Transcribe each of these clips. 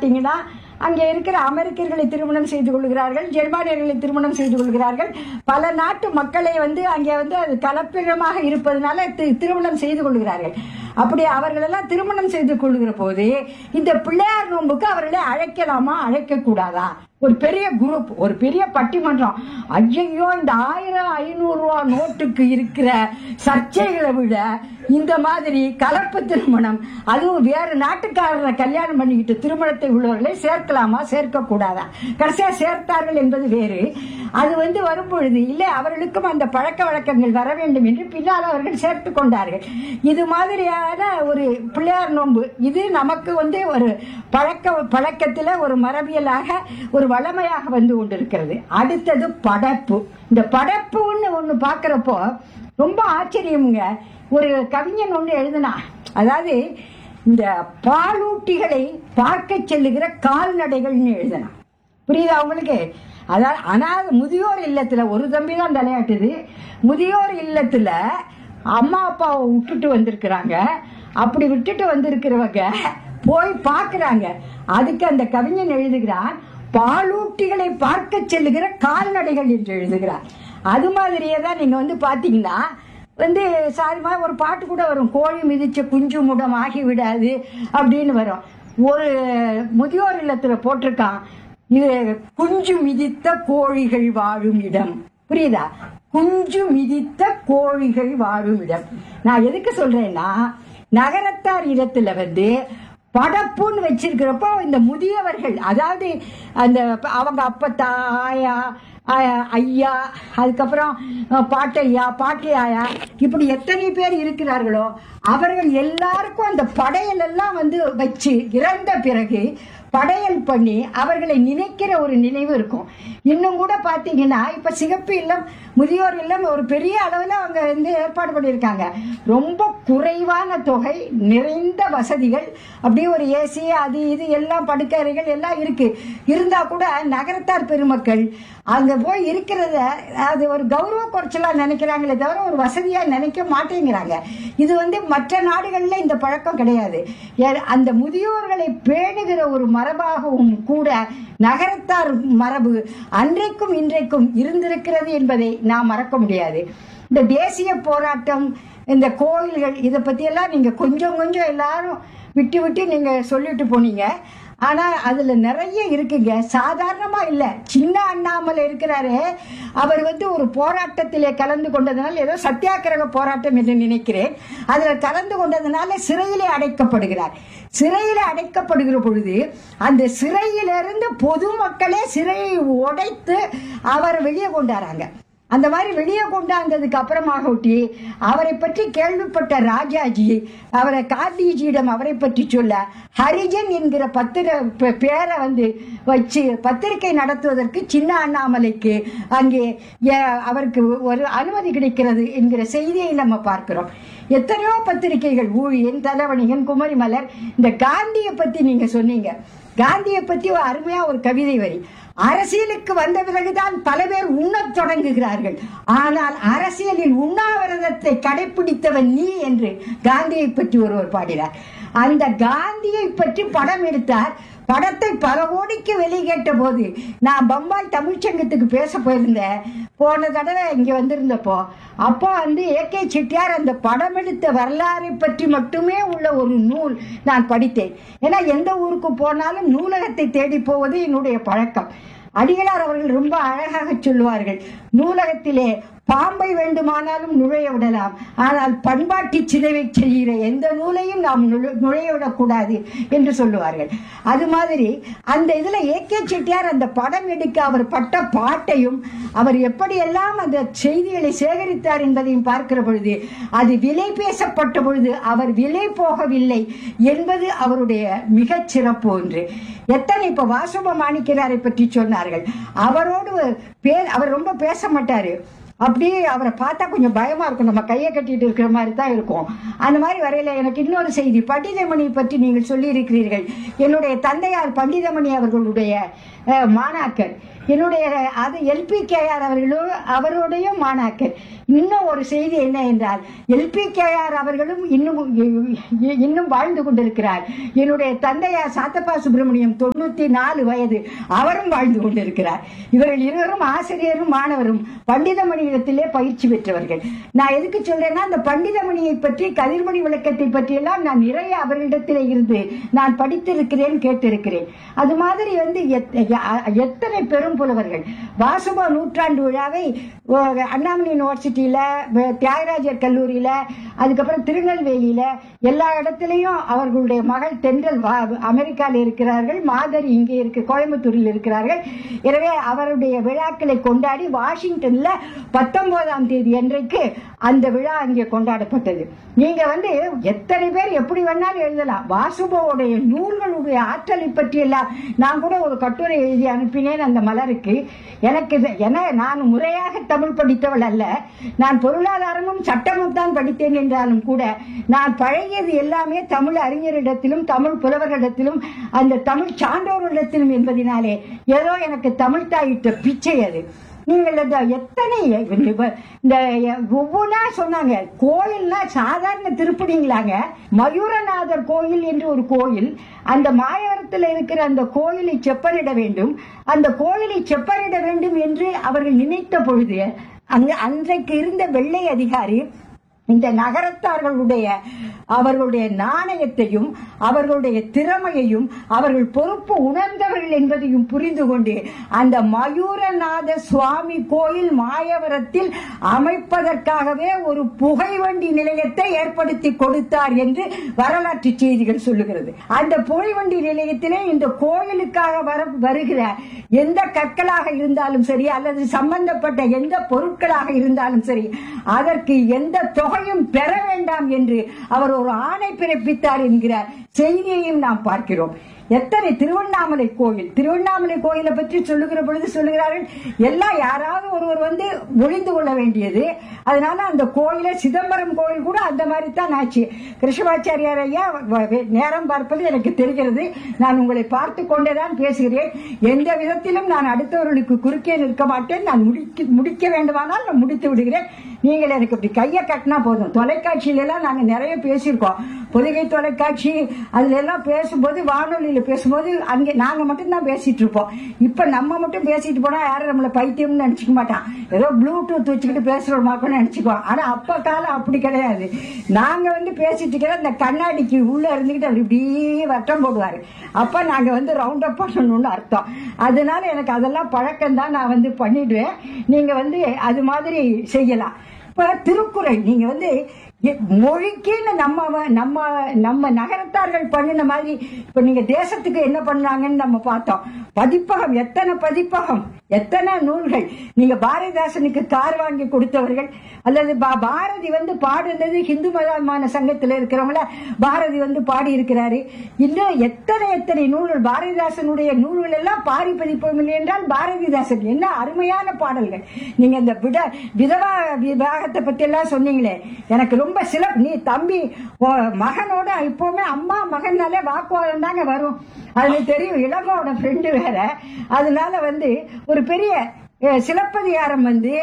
பார்த்தீங்கன்னா அங்கே இருக்கிற அமெரிக்கர்களை திருமணம் செய்து கொள்கிறார்கள் ஜெர்மானியர்களை திருமணம் செய்து கொள்கிறார்கள் பல நாட்டு மக்களை வந்து அங்கே வந்து அது கலப்பிடமாக இருப்பதனால தி- திருமணம் செய்து கொள்கிறார்கள் அப்படி அவர்களெல்லாம் திருமணம் செய்து கொள்கிற போது இந்த பிள்ளையார் நோன்புக்கு அவர்களை அழைக்கலாமா அழைக்க கூடாதா ஒரு பெரிய குரூப் ஒரு பெரிய பட்டிமன்றம் ஐயையோ இந்த ஆயிரம் ஐநூறு ரூபா நோட்டுக்கு இருக்கிற சர்ச்சைகளை விட இந்த மாதிரி கலப்பு திருமணம் அதுவும் வேறு நாட்டுக்காரரை கல்யாணம் பண்ணிக்கிட்டு திருமணத்தை உள்ளவர்களை சேர்க்கலாமா சேர்க்க கூடாதா கடைசியா சேர்த்தார்கள் என்பது வேறு அது வந்து வரும் பொழுது இல்லை அவர்களுக்கும் அந்த பழக்க வழக்கங்கள் வர வேண்டும் என்று பின்னால் அவர்கள் சேர்த்து கொண்டார்கள் இது மாதிரியான ஒரு பிள்ளையார் நோன்பு இது நமக்கு வந்து ஒரு பழக்க பழக்கத்தில் ஒரு மரபியலாக ஒரு வளமையாக வந்து கொண்டிருக்கிறது அடுத்தது படைப்பு இந்த படைப்புன்னு ஒன்று பார்க்குறப்போ ரொம்ப ஆச்சரியமுங்க ஒரு கவிஞன் ஒன்று எழுதினா அதாவது இந்த பாலூட்டிகளை பார்க்க செல்லுகிற கால்நடைகள்னு எழுதினான் புரியுதா உங்களுக்கு அதாவது அனாத முதியோர் இல்லத்துல ஒரு தம்பி தான் தலையாட்டுது முதியோர் இல்லத்துல அம்மா அப்பாவை விட்டுட்டு வந்திருக்கிறாங்க அப்படி விட்டுட்டு வந்திருக்கிறவங்க போய் பார்க்கறாங்க அதுக்கு அந்த கவிஞன் எழுதுகிறான் பாலூட்டிகளை பார்க்க செல்லுகிற கால்நடைகள் என்று எழுதுகிறார் அது மாதிரியே தான் நீங்க வந்து பாத்தீங்கன்னா வந்து சாரிமா ஒரு பாட்டு கூட வரும் கோழி மிதிச்ச குஞ்சு முடம் ஆகி விடாது அப்படின்னு வரும் ஒரு முதியோர் இல்லத்துல போட்டிருக்கான் இது குஞ்சு மிதித்த கோழிகள் வாழும் இடம் புரியுதா குஞ்சு மிதித்த கோழிகள் வாழும் இடம் நான் எதுக்கு சொல்றேன்னா நகரத்தார் இடத்துல வந்து படப்புன்னு வச்சிருக்கிறப்போ இந்த முதியவர்கள் அதாவது அந்த அவங்க அப்பத்தா ஆயா ஆயா, ஐயா அதுக்கப்புறம் அஹ், பாட்டையா பாட்டி ஆயா இப்படி எத்தனை பேர் இருக்கிறார்களோ அவர்கள் எல்லாருக்கும் அந்த படையல் எல்லாம் வந்து வச்சு இறந்த பிறகு படையல் பண்ணி அவர்களை நினைக்கிற ஒரு நினைவு இருக்கும் இன்னும் கூட பாத்தீங்கன்னா இப்ப சிகப்பு இல்லம் முதியோர் இல்லம் ஒரு பெரிய அளவில் அவங்க வந்து ஏற்பாடு பண்ணியிருக்காங்க ரொம்ப குறைவான தொகை நிறைந்த வசதிகள் அப்படியே ஒரு ஏசி அது இது எல்லாம் படுக்கறைகள் எல்லாம் இருக்கு இருந்தா கூட நகரத்தார் பெருமக்கள் அங்க போய் இருக்கிறத அது ஒரு கௌரவ குறைச்சலா நினைக்கிறாங்களே தவிர ஒரு வசதியா நினைக்க மாட்டேங்கிறாங்க இது வந்து மற்ற நாடுகள்ல இந்த பழக்கம் கிடையாது ஏ- அந்த முதியோர்களை பேணுகிற ஒரு மரபாகவும் கூட நகரத்தார் மரபு அன்றைக்கும் இன்றைக்கும் இருந்திருக்கிறது என்பதை நாம் மறக்க முடியாது இந்த தேசிய போராட்டம் இந்த கோயில்கள் இதை பற்றியெல்லாம் நீங்கள் கொஞ்சம் கொஞ்சம் எல்லாரும் விட்டு விட்டு நீங்கள் சொல்லிட்டு போனீங்க ஆனால் அதில் நிறைய இருக்குங்க சாதாரணமாக இல்லை சின்ன அண்ணாமலை இருக்கிறாரு அவர் வந்து ஒரு போராட்டத்திலே கலந்து கொண்டதனால் ஏதோ சத்தியாகிரக போராட்டம் என்று நினைக்கிறேன் அதில் கலந்து கொண்டதனால சிறையிலே அடைக்கப்படுகிறார் சிறையில் அடைக்கப்படுகிற பொழுது அந்த சிறையிலிருந்து பொதுமக்களே சிறையை உடைத்து அவர் வெளியே கொண்டாராங்க அந்த மாதிரி வெளியே கொண்டாந்ததுக்கு அப்புறமாக ஒட்டி அவரை பற்றி கேள்விப்பட்ட ராஜாஜி அவரை காந்திஜியிடம் அவரை பற்றி சொல்ல ஹரிஜன் என்கிற பத்திர பே- பேரை வந்து வச்சு பத்திரிகை நடத்துவதற்கு சின்ன அண்ணாமலைக்கு அங்கே ஏ- அவருக்கு ஒரு அனுமதி கிடைக்கிறது என்கிற செய்தியை நம்ம பார்க்கிறோம் எத்தனையோ பத்திரிகைகள் ஊழியன் தலைவணிகன் குமரிமலர் இந்த காந்தியை பத்தி நீங்க சொன்னீங்க காந்தியை பத்தி ஒரு அருமையா ஒரு கவிதை வரி அரசியலுக்கு வந்த பிறகுதான் பல பேர் உண்ணத் தொடங்குகிறார்கள் ஆனால் அரசியலில் உண்ணாவிரதத்தை கடைபிடித்தவன் நீ என்று காந்தியை பற்றி ஒருவர் பாடினார் அந்த காந்தியை பற்றி படம் எடுத்தார் படத்தை பல கோடிக்கு வெளியே கேட்ட போது நான் பம்பாய் தமிழ்ச்சங்கத்துக்கு பேச போயிருந்தேன் போன தடவை இங்க வந்திருந்தப்போ அப்போ வந்து ஏ கே செட்டியார் அந்த படம் எடுத்த வரலாறை பற்றி மட்டுமே உள்ள ஒரு நூல் நான் படித்தேன் ஏன்னா எந்த ஊருக்கு போனாலும் நூலகத்தை தேடி போவது என்னுடைய பழக்கம் அடிகளார் அவர்கள் ரொம்ப அழகாக சொல்லுவார்கள் நூலகத்திலே பாம்பை வேண்டுமானாலும் நுழைய விடலாம் ஆனால் பண்பாட்டு சிதைவை செய்கிற எந்த நூலையும் நாம் நுழை- நுழைய விடக்கூடாது என்று சொல்லுவார்கள் அது மாதிரி அந்த இதுல ஏ கே செட்டியார் அந்த படம் எடுக்க அவர் பட்ட பாட்டையும் அவர் எப்படியெல்லாம் அந்த செய்திகளை சேகரித்தார் என்பதையும் பார்க்கிற பொழுது அது விலை பேசப்பட்ட பொழுது அவர் விலை போகவில்லை என்பது அவருடைய மிகச் சிறப்பு ஒன்று எத்தனை இப்ப வாசுப மாணிக்கிறாரை பற்றி சொன்னார்கள் அவரோடு பே- அவர் ரொம்ப பேச மாட்டாரு அப்படியே அவரை பார்த்தா கொஞ்சம் பயமா இருக்கும் நம்ம கையை கட்டிட்டு இருக்கிற மாதிரி தான் இருக்கும் அந்த மாதிரி வரையில எனக்கு இன்னொரு செய்தி பண்டிதமணி பற்றி நீங்கள் சொல்லி இருக்கிறீர்கள் என்னுடைய தந்தையார் பண்டிதமணி அவர்களுடைய அஹ், மாணாக்கர் என்னுடைய அது எல்பிகேஆர் அவர்களும் அவருடைய மாணாக்கர் இன்னும் ஒரு செய்தி என்ன என்றால் எல்பிகேஆர் அவர்களும் இன்னும் இன்னும் வாழ்ந்து கொண்டிருக்கிறார் என்னுடைய தந்தையார் சாத்தப்பா சுப்பிரமணியம் தொண்ணூத்தி நாலு வயது அவரும் வாழ்ந்து கொண்டிருக்கிறார் இவர்கள் இருவரும் ஆசிரியரும் மாணவரும் பண்டிதமணியிடத்திலே பயிற்சி பெற்றவர்கள் நான் எதுக்கு சொல்றேன்னா அந்த பண்டிதமணியை பற்றி கதிர்மணி விளக்கத்தை பற்றி எல்லாம் நான் நிறைய அவர்களிடத்திலே இருந்து நான் படித்திருக்கிறேன் கேட்டிருக்கிறேன் அது மாதிரி வந்து எத்- எ- எத்தனை பெரும் புலவர்கள் வாசுபா நூற்றாண்டு விழாவை ஓ, அண்ணாமலை யூனிவர்சிட்டியில வ- தியாகராஜர் கல்லூரியில அதுக்கப்புறம் திருநெல்வேலியில எல்லா இடத்துலயும் அவர்களுடைய மகள் தென்றல் வா- அமெரிக்கால இருக்கிறார்கள் மாதரி இங்கே இருக்கு கோயம்புத்தூரில் இருக்கிறார்கள் எனவே அவருடைய விழாக்களை கொண்டாடி வாஷிங்டன்ல பத்தொன்பதாம் தேதி அன்றைக்கு அந்த விழா அங்கே கொண்டாடப்பட்டது நீங்க வந்து எத்தனை பேர் எப்படி வேணாலும் எழுதலாம் வாசுபோவுடைய நூல்களுடைய ஆற்றலை பற்றி எல்லாம் நான் கூட ஒரு கட்டுரை எழுதி அனுப்பினேன் அந்த மலருக்கு எனக்கு இது- என நான் முறையாக தமிழ் படித்தவள் அல்ல நான் பொருளாதாரமும் சட்டமும் தான் படித்தேன் என்றாலும் கூட நான் பழகியது எல்லாமே தமிழ் அறிஞரிடத்திலும் தமிழ் புலவர்களிடத்திலும் அந்த தமிழ் சான்றோர்களிடத்திலும் என்பதினாலே ஏதோ எனக்கு தமிழ் தாயிட்ட பிச்சை அது நீங்கள் இந்த எத்தனை இந்த இந்த ஒவ்வொன்றா சொன்னாங்க கோயில்னா சாதாரண திருப்படிங்களாங்க மயூரநாதர் கோயில் என்று ஒரு கோயில் அந்த மாயவரத்தில் இருக்கிற அந்த கோயிலை செப்பனிட வேண்டும் அந்த கோயிலை செப்பனிட வேண்டும் என்று அவர்கள் நினைத்த பொழுது அங்க அன்றைக்கு இருந்த வெள்ளை அதிகாரி இந்த நகரத்தார்களுடைய அவர்களுடைய நாணயத்தையும் அவர்களுடைய திறமையையும் அவர்கள் பொறுப்பு உணர்ந்தவர்கள் என்பதையும் புரிந்து கொண்டு அந்த மயூரநாத சுவாமி கோயில் மாயவரத்தில் அமைப்பதற்காகவே ஒரு புகைவண்டி நிலையத்தை ஏற்படுத்தி கொடுத்தார் என்று வரலாற்று செய்திகள் சொல்லுகிறது அந்த புகைவண்டி நிலையத்திலே இந்த கோயிலுக்காக வர வருகிற எந்த கற்களாக இருந்தாலும் சரி அல்லது சம்பந்தப்பட்ட எந்த பொருட்களாக இருந்தாலும் சரி அதற்கு எந்த தொகையும் பெற வேண்டாம் என்று அவர் ஒரு ஆணை பிறப்பித்தார் என்கிற செய்தியையும் நாம் பார்க்கிறோம் எத்தனை திருவண்ணாமலை கோயில் திருவண்ணாமலை கோயிலை பற்றி சொல்லுகிற பொழுது சொல்லுகிறார்கள் எல்லாம் யாராவது ஒருவர் வந்து ஒளிந்து கொள்ள வேண்டியது அதனால அந்த கோயிலை சிதம்பரம் கோயில் கூட அந்த மாதிரி தான் ஆச்சு கிருஷ்ணமாச்சாரியார் ஐயா வ- வ- நேரம் பார்ப்பது எனக்கு தெரிகிறது நான் உங்களை பார்த்து கொண்டேதான் பேசுகிறேன் எந்த விதத்திலும் நான் அடுத்தவர்களுக்கு குறுக்கே நிற்க மாட்டேன் நான் முடிக்க முடிக்க வேண்டுமானால் நான் முடித்து விடுகிறேன் நீங்கள் எனக்கு இப்படி கையை கட்டினா போதும் தொலைக்காட்சியில எல்லாம் நாங்க நிறைய பேசியிருக்கோம் பொதுகை தொலைக்காட்சி அதுல எல்லாம் பேசும்போது வானொலியில பேசும்போது அங்கே நாங்க மட்டும் தான் பேசிட்டு இருப்போம் இப்ப நம்ம மட்டும் பேசிட்டு போனா யாரும் நம்மள பைத்தியம்னு நினைச்சுக்க மாட்டான் ஏதோ ப்ளூடூத் வச்சுக்கிட்டு பேசுறோமாக்கும் நினைச்சுக்குவோம் ஆனா அப்ப காலம் அப்படி கிடையாது நாங்க வந்து பேசிட்டு இருக்கிற இந்த கண்ணாடிக்கு உள்ள இருந்துகிட்டு அவர் இப்படியே வட்டம் போடுவாரு அப்ப நாங்க வந்து ரவுண்ட் அப் பண்ணணும்னு அர்த்தம் அதனால எனக்கு அதெல்லாம் பழக்கம் தான் நான் வந்து பண்ணிடுவேன் நீங்க வந்து அது மாதிரி செய்யலாம் இப்ப திருக்குறள் நீங்க வந்து எ- மொழிக்குன்னு நம்ம வ- நம்ம நம்ம நகரத்தார்கள் பண்ணின மாதிரி இப்ப நீங்க தேசத்துக்கு என்ன பண்ணாங்கன்னு நம்ம பார்த்தோம் பதிப்பகம் எத்தனை பதிப்பகம் எத்தனை நூல்கள் நீங்க பாரதிதாசனுக்கு கார் வாங்கி கொடுத்தவர்கள் அல்லது பா- பாரதி வந்து பாடுனது ஹிந்து மதமான சங்கத்தில் இருக்கிறவங்கள பாரதி வந்து பாடி இருக்கிறாரு இன்னும் எத்தனை எத்தனை நூல்கள் பாரதிதாசனுடைய நூல்கள் எல்லாம் பாரி பதிப்பகம் இல்லை என்றால் பாரதிதாசன் என்ன அருமையான பாடல்கள் நீங்க இந்த விட விதவா விவாகத்தை பத்தி எல்லாம் சொன்னீங்களே எனக்கு ரொம்ப சில நீ தம்பி உன் மகனோட இப்பவுமே அம்மா மகன்னாலே வாக்குவாதம் தாங்க வரும் அது தெரியும் இளங்கோட ஃப்ரெண்டு வேற அதனால வந்து ஒரு பெரிய அஹ், சிலப்பதிகாரம் வந்து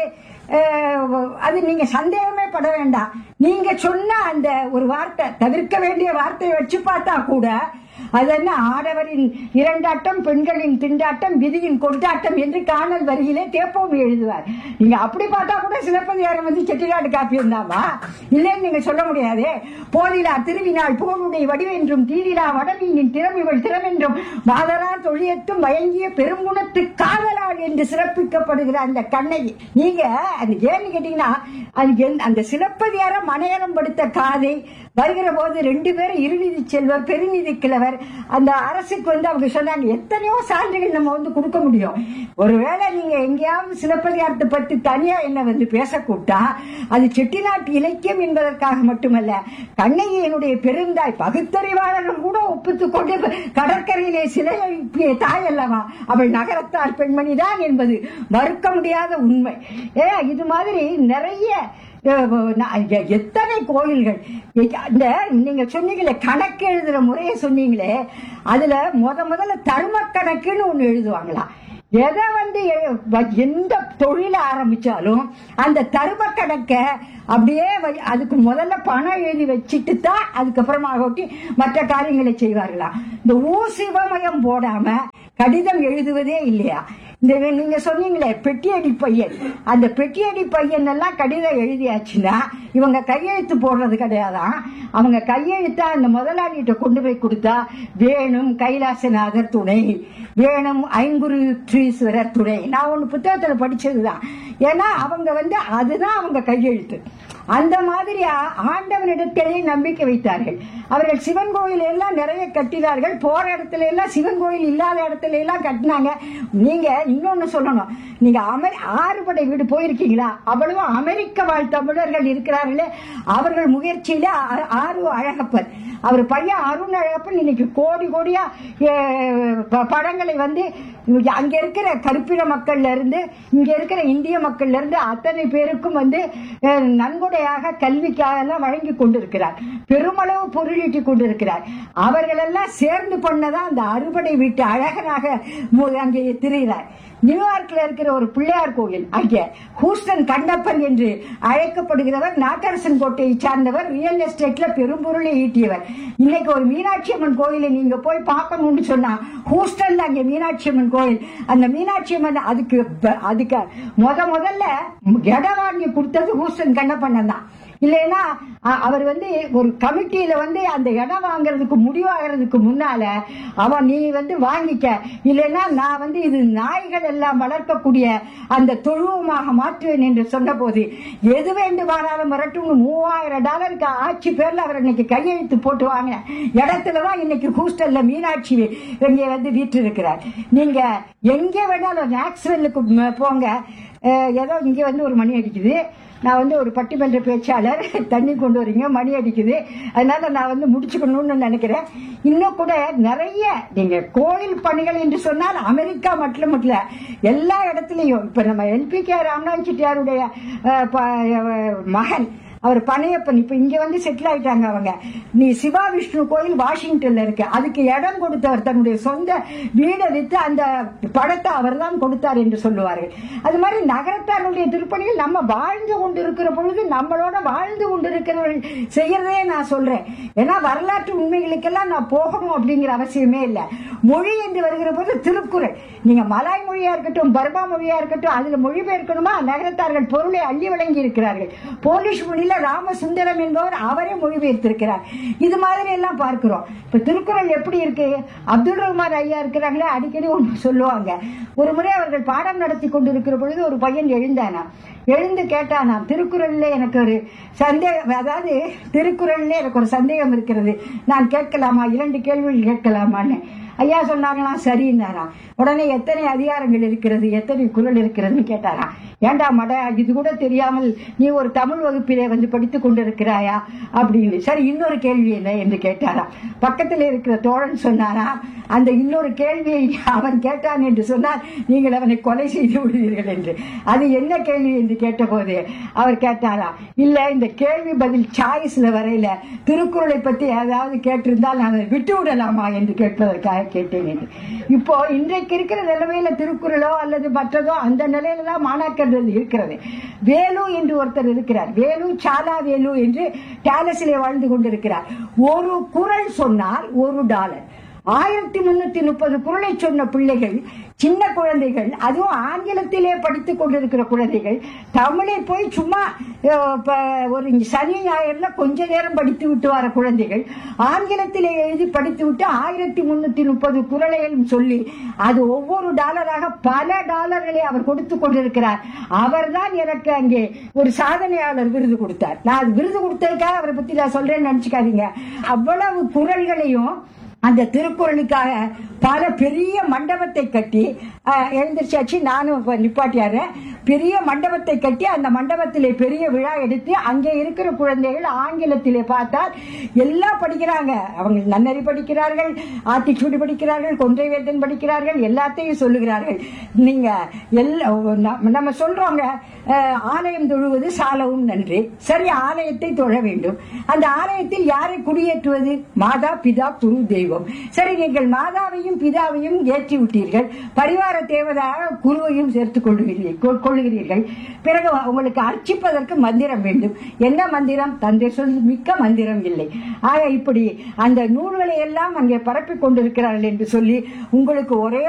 அஹ், அது நீங்க சந்தேகமே பட வேண்டாம் நீங்க சொன்ன அந்த ஒரு வார்த்தை தவிர்க்க வேண்டிய வார்த்தையை வச்சு பார்த்தா கூட அது என்ன ஆடவரின் இரண்டாட்டம் பெண்களின் திண்டாட்டம் விதியின் கொண்டாட்டம் என்று காணல் வரியிலே தேப்போம் எழுதுவார் நீங்க அப்படி பார்த்தா கூட சிலப்பதிகாரம் வந்து செட்டிநாடு காப்பியம் தாமா இல்லைன்னு நீங்க சொல்ல முடியாதே போதிலா திருவினாள் புகழுடைய வடிவென்றும் தீரிலா வடமீனின் திறமிவள் திறமென்றும் மாதரார் தொழியத்தும் வயங்கிய பெருங்குணத்து காதலாள் என்று சிறப்பிக்கப்படுகிற அந்த கண்ணகி நீங்க அது ஏன்னு கேட்டீங்கன்னா அது எந்த- அந்த சிலப்பதிகாரம் மனையரம் படுத்த காதை வருகிற போது ரெண்டு பேரும் இருநிதி செல்வர் பெருநிதி கிழவர் அந்த அரசுக்கு வந்து அவங்க சொன்னாங்க எத்தனையோ சான்றுகள் நம்ம வந்து கொடுக்க முடியும் ஒருவேளை நீங்க எங்கேயாவது சிலப்பதிகாரத்தை பத்தி தனியா என்ன வந்து பேச கூப்பிட்டா அது செட்டிநாட்டு இலக்கியம் என்பதற்காக மட்டுமல்ல கண்ணகியினுடைய பெருந்தாய் பகுத்தறிவாளர்கள் கூட ஒப்புத்துக் கொண்டு கடற்கரையிலே சிலை எழுப்பிய தாய் அல்லவா அவள் நகரத்தார் பெண்மணிதான் என்பது மறுக்க முடியாத உண்மை ஏ இது மாதிரி நிறைய அஹ், நான் எ- எத்தனை கோயில்கள் எ- இந்த நீங்க சொன்னீங்களே கணக்கு எழுதுற முறையை சொன்னீங்களே அதுல முத முதல்ல தர்ம கணக்குன்னு ஒண்ணு எழுதுவாங்களா எதை வந்து எ- வ- எந்த தொழில ஆரம்பிச்சாலும் அந்த தர்ம கணக்க அப்படியே வை- அதுக்கு முதல்ல பணம் எழுதி வச்சுட்டு தான் அதுக்கப்புறமா ஒட்டி மற்ற காரியங்களை செய்வார்களாம் இந்த ஊசிவமயம் போடாம கடிதம் எழுதுவதே இல்லையா இந்த நீங்க சொன்னீங்களே பெட்டியடி பையன் அந்த பெட்டியடி பையன் எல்லாம் கடிதம் எழுதியாச்சுன்னா இவங்க கையெழுத்து போடுறது கிடையாதான் அவங்க கையெழுத்தா அந்த முதலாளிகிட்ட கொண்டு போய் கொடுத்தா வேணும் கைலாசநாதர் துணை வேணும் ஐங்குரு ஈஸ்வரர் துணை நான் ஒன்னு புத்தகத்துல படிச்சதுதான் ஏன்னா அவங்க வந்து அதுதான் அவங்க கையெழுத்து அந்த மாதிரி ஆ- ஆண்டவனிடத்திலே நம்பிக்கை வைத்தார்கள் அவர்கள் சிவன் கோயில் எல்லாம் நிறைய கட்டினார்கள் போற இடத்துல எல்லாம் சிவன் கோயில் இல்லாத இடத்துல எல்லாம் கட்டினாங்க நீங்க இன்னொன்னு சொல்லணும் நீங்க அமெரி ஆறுபடை வீடு போயிருக்கீங்களா அவ்வளவு அமெரிக்க வாழ் தமிழர்கள் இருக்கிறார்களே அவர்கள் முயற்சியில ஆ- ஆறு அழகப்பர் அவர் பையன் அருண் அழகப்பன் இன்னைக்கு கோடி கோடியா ஏ, ப- படங்களை வந்து இங்க அங்க இருக்கிற கருப்பின மக்கள்ல இருந்து இங்க இருக்கிற இந்திய மக்கள்ல இருந்து அத்தனை பேருக்கும் வந்து அஹ், நன்கொடையாக கல்விக்காக எல்லாம் வழங்கி கொண்டிருக்கிறார் பெருமளவு பொருளீட்டி கொண்டிருக்கிறார் அவர்கள் எல்லாம் சேர்ந்து பண்ணதான் அந்த அறுபடை வீட்டு அழகனாக மு- அங்கே திரிகிறார் நியூயார்க்ல இருக்கிற ஒரு பிள்ளையார் கோயில் அங்கே ஹூஸ்டன் கண்ணப்பன் என்று அழைக்கப்படுகிறவர் நாட்டரசன் கோட்டையை சார்ந்தவர் ரியல் எஸ்டேட்ல பெரும்பொருளை ஈட்டியவர் இன்னைக்கு ஒரு மீனாட்சி அம்மன் கோயிலை நீங்க போய் பார்க்கணும்னு சொன்னா ஹூஸ்டன்ல அங்க மீனாட்சி அம்மன் கோயில் அந்த மீனாட்சி அம்மன் அதுக்கு ப- அதுக்கு முத முதல்ல இடம் வாங்கி கொடுத்தது ஹூஸ்டன் கண்ணப்பண்ணன் தான் இல்லைன்னா அ- அவர் வந்து ஒரு கமிட்டியில வந்து அந்த இடம் வாங்குறதுக்கு முடிவாகிறதுக்கு முன்னால அவன் நீ வந்து வாங்கிக்க இல்லைன்னா நான் வந்து இது நாய்கள் எல்லாம் வளர்க்கக்கூடிய அந்த தொழுவமாக மாற்றுவேன் என்று சொன்ன போது எது வேண்டுமானாலும் வரட்டும் மூவாயிரம் டாலருக்கு ஆட்சி பேர்ல அவர் இன்னைக்கு கையெழுத்து போட்டு வாங்க இடத்துலதான் இன்னைக்கு ஹூஸ்டல்ல மீனாட்சி இங்கே வந்து வீட்டு இருக்கிறார் நீங்க எங்க வேணாலும் மேக்ஸ்வெல்லுக்கு ம- போங்க அஹ் ஏதோ இங்க வந்து ஒரு மணி அடிக்குது நான் வந்து ஒரு பட்டிமன்ற பேச்சாளர் தண்ணி கொண்டு வரீங்க மணி அடிக்குது அதனால நான் வந்து முடிச்சுக்கணும்னு நினைக்கிறேன் இன்னும் கூட நிறைய நீங்க கோயில் பணிகள் என்று சொன்னால் அமெரிக்கா மட்டும் இல்ல எல்லா இடத்துலயும் இப்ப நம்ம எல்பி கே ராமநாத் செட்டியாருடைய அஹ், ப- அஹ், மகன் அவர் பனையப்பன் இப்ப இங்க வந்து செட்டில் ஆயிட்டாங்க அவங்க நீ சிவா விஷ்ணு கோயில் வாஷிங்டன்ல இருக்கு அதுக்கு இடம் கொடுத்தவர் தன்னுடைய சொந்த வீடை வித்து அந்த படத்தை அவர் தான் கொடுத்தார் என்று சொல்லுவார்கள் அது மாதிரி நகரத்தாருடைய திருப்பணிகள் நம்ம வாழ்ந்து கொண்டிருக்கிற பொழுது நம்மளோட வாழ்ந்து கொண்டிருக்கிறவர்கள் செய்யறதே நான் சொல்றேன் ஏன்னா வரலாற்று உண்மைகளுக்கெல்லாம் நான் போகணும் அப்படிங்கிற அவசியமே இல்லை மொழி என்று வருகிற போது திருக்குறள் நீங்க மலாய் மொழியா இருக்கட்டும் பர்மா மொழியா இருக்கட்டும் அதுல மொழிபெயர்க்கணுமா நகரத்தார்கள் பொருளை அள்ளி வழங்கி இருக்கிறார்கள் போலிஷ் மொழியில ராமசுந்தரம் என்பவர் அவரே மொழிபெயர்த்திருக்கிறார் இது மாதிரி எல்லாம் பார்க்கிறோம் இப்ப திருக்குறள் எப்படி இருக்கு அப்துல் ரஹ்மான் ஐயா இருக்கிறாங்களே அடிக்கடி ஒன்று சொல்லுவாங்க ஒரு முறை அவர்கள் பாடம் நடத்தி கொண்டிருக்கிற பொழுது ஒரு பையன் எழுந்தானா எழுந்து கேட்டானா திருக்குறள்ல எனக்கு ஒரு சந்தேகம் அதாவது திருக்குறள்ல எனக்கு ஒரு சந்தேகம் இருக்கிறது நான் கேட்கலாமா இரண்டு கேள்விகள் கேட்கலாமான்னு ஐயா சொன்னாங்களாம் சரின்னாராம் உடனே எத்தனை அதிகாரங்கள் இருக்கிறது எத்தனை குரல் இருக்கிறதுன்னு கேட்டாராம் ஏண்டா மட இது கூட தெரியாமல் நீ ஒரு தமிழ் வகுப்பிலே வந்து படித்துக் கொண்டிருக்கிறாயா அப்படின்னு சரி இன்னொரு கேள்வி என்ன என்று கேட்டாராம் பக்கத்தில் இருக்கிற தோழன் சொன்னாராம் அந்த இன்னொரு கேள்வியை அவன் கேட்டான் என்று சொன்னால் நீங்கள் அவனை கொலை செய்து விடுவீர்கள் என்று அது என்ன கேள்வி என்று கேட்டபோது அவர் கேட்டாராம் இல்ல இந்த கேள்வி பதில் சாய்ஸ்ல வரையில திருக்குறளை பத்தி ஏதாவது கேட்டிருந்தால் நான் அதை விட்டு விடலாமா என்று கேட்பதற்காக கேட்டேன் என்று. இப்போ இன்றைக்கு இருக்கிற நிலைமையில திருக்குறளோ அல்லது மற்றதோ அந்த நிலையில தான் மாணாக்கர் இருக்கிறது வேலு என்று ஒருத்தர் இருக்கிறார் வேலு சாலா வேலு என்று டேலஸிலே வாழ்ந்து கொண்டிருக்கிறார் ஒரு குறள் சொன்னால் ஒரு டாலர் ஆயிரத்தி முன்னூத்தி முப்பது குரலை சொன்ன பிள்ளைகள் சின்ன குழந்தைகள் அதுவும் ஆங்கிலத்திலே படித்துக் கொண்டிருக்கிற குழந்தைகள் தமிழில் போய் சும்மா அஹ், ப- ஒரு சனி ஞாயிறுல கொஞ்ச நேரம் படித்து விட்டு வர குழந்தைகள் ஆங்கிலத்திலே எழுதி படித்து விட்டு ஆயிரத்தி முன்னூத்தி முப்பது குரலையும் சொல்லி அது ஒவ்வொரு டாலராக பல டாலர்களை அவர் கொடுத்து கொண்டிருக்கிறார் அவர்தான் எனக்கு அங்கே ஒரு சாதனையாளர் விருது கொடுத்தார் நான் அது விருது கொடுத்ததுக்காக அவரை பத்தி நான் சொல்றேன்னு நினைச்சுக்காதீங்க அவ்வளவு குரல்களையும் அந்த திருக்குறளுக்காக பல பெரிய மண்டபத்தை கட்டி அஹ், எழுந்திருச்சாச்சு நானும் இப்ப நிப்பாட்டியாரு பெரிய மண்டபத்தை கட்டி அந்த மண்டபத்திலே பெரிய விழா எடுத்து அங்கே இருக்கிற குழந்தைகள் ஆங்கிலத்திலே பார்த்தால் எல்லாம் படிக்கிறாங்க அவங்க நன்னறி படிக்கிறார்கள் ஆத்திச்சூடி படிக்கிறார்கள் கொன்றை வேதன் படிக்கிறார்கள் எல்லாத்தையும் சொல்லுகிறார்கள் நீங்க எல்லா நம்ம- நம்ம சொல்றோங்க அஹ், ஆலயம் தொழுவது சாலவும் நன்றி சரி ஆலயத்தை தொழ வேண்டும் அந்த ஆலயத்தில் யாரை குடியேற்றுவது மாதா பிதா குரு தெய்வம் சரி நீங்கள் மாதாவையும் பிதாவையும் ஏற்றி விட்டீர்கள் பரிவார தேவதாக குருவையும் சேர்த்துக் கொள்கிறீர்கள் கொ- கொள்ளுகிறீர்கள் பிறகு உங்களுக்கு அர்ச்சிப்பதற்கு மந்திரம் வேண்டும் என்ன மந்திரம் தந்தை சொல் மிக்க மந்திரம் இல்லை ஆக இப்படி அந்த நூல்களை எல்லாம் அங்கே பரப்பிக் கொண்டிருக்கிறார்கள் என்று சொல்லி உங்களுக்கு ஒரே